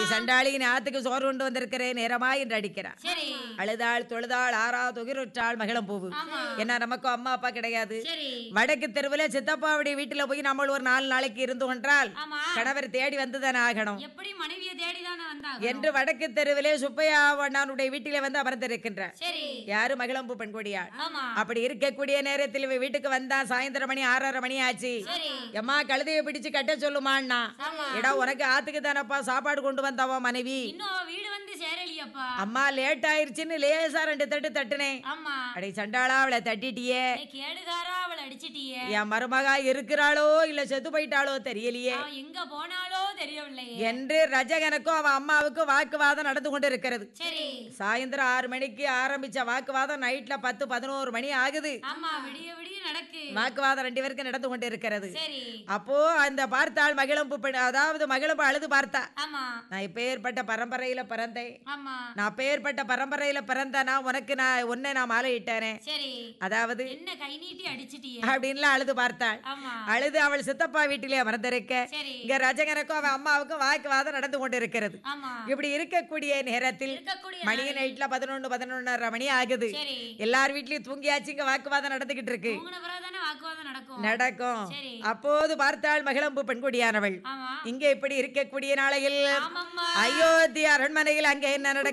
சண்டாளி நீ ஆத்துக்கு சோறு கொண்டு வந்திருக்கிறேன் நேரமா என்று அடிக்கிறான் சரி அழுதாள் தொழுதாள் ஆறா துகிருற்றாள் மகிழம் பூவு ஆமா என்ன நமக்கும் அம்மா அப்பா கிடையாது சரி வடக்கு தெருவுல சித்தப்பாவுடைய வீட்டுல போய் நம்ம ஒரு நாலு நாளைக்கு இருந்து கொண்டால் ஆமா கணவர் தேடி வந்துதானே ஆகணும் எப்படி மனைவிய தேடிதானே வந்தாங்க என்று வடக்கு தெருவிலே சுப்பையா அண்ணானுடைய வீட்டிலே வந்து அமர்ந்திருக்கின்றார் சரி யாரு மகிழம்பு பெண்கொடியாள் ஆமா அப்படி இருக்கக்கூடிய நேரத்தில் இவ வீட்டுக்கு வந்தா சாயந்தரம் மணி ஆறரை மணி ஆச்சு சரி எம்மா கழுதையை பிடிச்சு கட்ட சொல்லுமான்னா ஆமா எடா உனக்கு ஆத்துக்கு தானப்பா சாப்பாடு கொண்டு வந்தவா மனைவி இன்னும் அவ வீடு வந்து சேரலையப்பா அம்மா லேட் ஆயிருச்சுன்னு லேசா ரெண்டு தட்டு தட்டுனேன் ஆமா அடே சண்டாளா அவளை தட்டிட்டியே ஏய், கேடுகாரா அவளை அடிச்சிட்டியே என் மருமகா இருக்கிறாளோ இல்ல செத்து போயிட்டாளோ தெரியலையே அவ எங்க போனாலோ தெரியவில்லையே என்று ரஜகனுக்கும் அவன் அம்மாவுக்கும் வாக்குவாதம் நடந்து கொண்டு இருக்கிறது சரி சாயந்தரம் ஆறு மணிக்கு ஆரம்பிச்ச வாக்குவாதம் நைட்ல பத்து பதினோரு மணி ஆகுது ஆமா விடிய விடிய நடக்கு வாக்குவாதம் ரெண்டு பேருக்கு நடந்து கொண்டு இருக்கிறது சரி அப்போ அந்த பார்த்தாள் மகிழம்பு பெண் அதாவது மகிழம்பு அழுது பார்த்தா ஆமா நான் இப்பேற்பட்ட பரம்பரையில பிறந்தேன் ஆமா நான் அப்பேற்பட்ட பரம்பரையில பிறந்தனா உனக்கு நான் உன்னை நான் மாலையிட்டேனே சரி அதாவது என்ன கை நீட்டி அடிச்சிட்டியே அப்படின்லாம் அழுது பார்த்தாள் ஆமா அழுது அவள் சித்தப்பா வீட்டிலே அமர்ந்திருக்க சரி இங்க ரஜகனுக்கும் அவன் அம்மாவுக்கும் வாக்குவாதம் நடந்து கொண்டு இருக்கிறது ஆமா இப்படி இருக்கக்கூடிய நேரத்தில் இருக்கக்கூடிய மணி நைட்ல பதினொன்னு பதினொன்னரை மணி ஆகுது சரி எல்லார் வீட்லயும் தூங்கியாச்சு இங்க வாக்குவாதம் நடந்துகிட்டு இருக்கு தூங்குன பிறகுதானே வாக்குவாதம் நடக்கும் நடக்கும் சரி அப்போது பார்த்தாள் மகிழம்பு பெண்குடியானவள் ஆமா இங்க இப்படி இருக்கக்கூடிய நாளையில் ஆமாம்மா அயோத்தி அரண்மனையில் அங்க என்ன நடக்க